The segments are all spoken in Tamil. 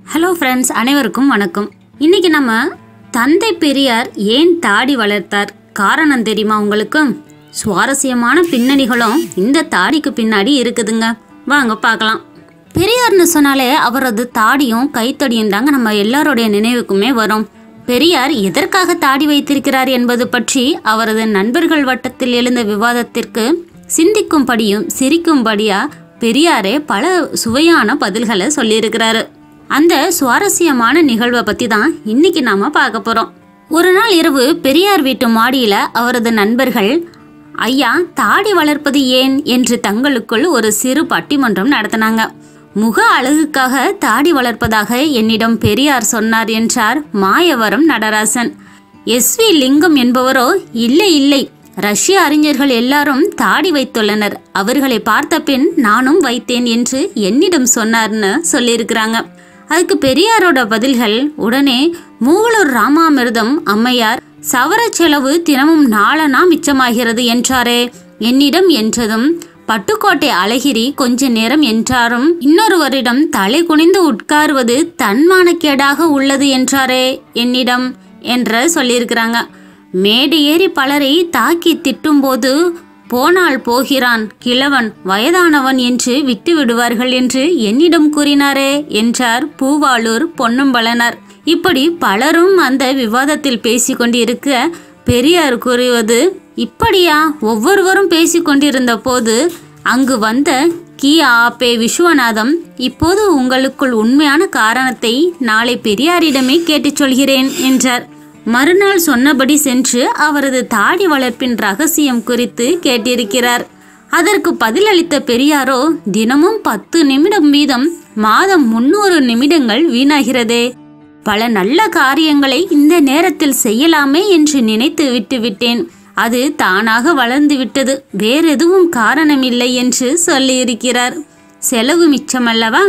ஹலோ ஃப்ரெண்ட்ஸ் அனைவருக்கும் வணக்கம் இன்னைக்கு நம்ம தந்தை பெரியார் ஏன் தாடி வளர்த்தார் காரணம் தெரியுமா உங்களுக்கு சுவாரஸ்யமான பின்னணிகளும் இந்த தாடிக்கு பின்னாடி இருக்குதுங்க வாங்க பார்க்கலாம் பெரியார்னு சொன்னாலே அவரது தாடியும் கைத்தடியும் தாங்க நம்ம எல்லாருடைய நினைவுக்குமே வரும் பெரியார் எதற்காக தாடி வைத்திருக்கிறார் என்பது பற்றி அவரது நண்பர்கள் வட்டத்தில் எழுந்த விவாதத்திற்கு சிந்திக்கும்படியும் சிரிக்கும்படியா பெரியாரே பல சுவையான பதில்களை சொல்லியிருக்கிறாரு அந்த சுவாரஸ்யமான நிகழ்வை பத்தி தான் இன்னைக்கு நாம பார்க்க போறோம் ஒரு நாள் இரவு பெரியார் வீட்டு மாடியில அவரது நண்பர்கள் ஐயா தாடி வளர்ப்பது ஏன் என்று தங்களுக்குள் ஒரு சிறு பட்டிமன்றம் நடத்தினாங்க முக அழகுக்காக தாடி வளர்ப்பதாக என்னிடம் பெரியார் சொன்னார் என்றார் மாயவரம் நடராசன் எஸ் வி லிங்கம் என்பவரோ இல்லை இல்லை ரஷ்ய அறிஞர்கள் எல்லாரும் தாடி வைத்துள்ளனர் அவர்களை பார்த்த பின் நானும் வைத்தேன் என்று என்னிடம் சொன்னார்னு சொல்லியிருக்கிறாங்க அதுக்கு பெரியாரோட பதில்கள் உடனே மூவலூர் ராமாமிர்தம் அம்மையார் சவர செலவு தினமும் நாளனா மிச்சமாகிறது என்றாரே என்னிடம் என்றதும் பட்டுக்கோட்டை அழகிரி கொஞ்ச நேரம் என்றாரும் இன்னொருவரிடம் தலை குனிந்து உட்காருவது தன்மானக்கேடாக உள்ளது என்றாரே என்னிடம் என்று சொல்லியிருக்கிறாங்க மேடு ஏறி பலரை தாக்கி திட்டும்போது போனால் போகிறான் கிழவன் வயதானவன் என்று விட்டு விடுவார்கள் என்று என்னிடம் கூறினாரே என்றார் பூவாளூர் பொன்னம்பலனார் இப்படி பலரும் அந்த விவாதத்தில் பேசிக்கொண்டிருக்க பெரியார் கூறுவது இப்படியா ஒவ்வொருவரும் பேசிக்கொண்டிருந்த போது அங்கு வந்த கி ஆபே விஸ்வநாதம் இப்போது உங்களுக்குள் உண்மையான காரணத்தை நாளை பெரியாரிடமே கேட்டுச் சொல்கிறேன் என்றார் மறுநாள் சொன்னபடி சென்று அவரது தாடி வளர்ப்பின் ரகசியம் குறித்து கேட்டிருக்கிறார் அதற்கு பதிலளித்த பெரியாரோ தினமும் பத்து நிமிடம் வீதம் மாதம் முன்னூறு நிமிடங்கள் வீணாகிறதே பல நல்ல காரியங்களை இந்த நேரத்தில் செய்யலாமே என்று நினைத்து விட்டுவிட்டேன் அது தானாக வளர்ந்து விட்டது வேறெதுவும் காரணமில்லை என்று சொல்லியிருக்கிறார் செலவு மிச்சமல்லவா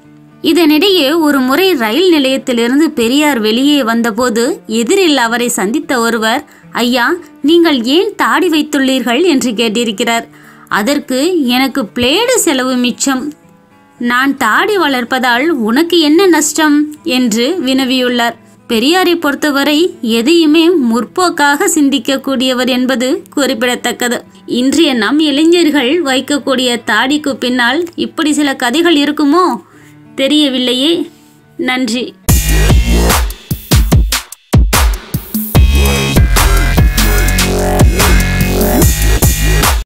இதனிடையே ஒரு முறை ரயில் நிலையத்திலிருந்து பெரியார் வெளியே வந்தபோது எதிரில் அவரை சந்தித்த ஒருவர் ஐயா நீங்கள் ஏன் தாடி வைத்துள்ளீர்கள் என்று கேட்டிருக்கிறார் அதற்கு எனக்கு பிளேடு செலவு மிச்சம் நான் தாடி வளர்ப்பதால் உனக்கு என்ன நஷ்டம் என்று வினவியுள்ளார் பெரியாரை பொறுத்தவரை எதையுமே முற்போக்காக சிந்திக்கக்கூடியவர் என்பது குறிப்பிடத்தக்கது இன்றைய நம் இளைஞர்கள் வைக்கக்கூடிய தாடிக்கு பின்னால் இப்படி சில கதைகள் இருக்குமோ தெரியவில்லையே நன்றி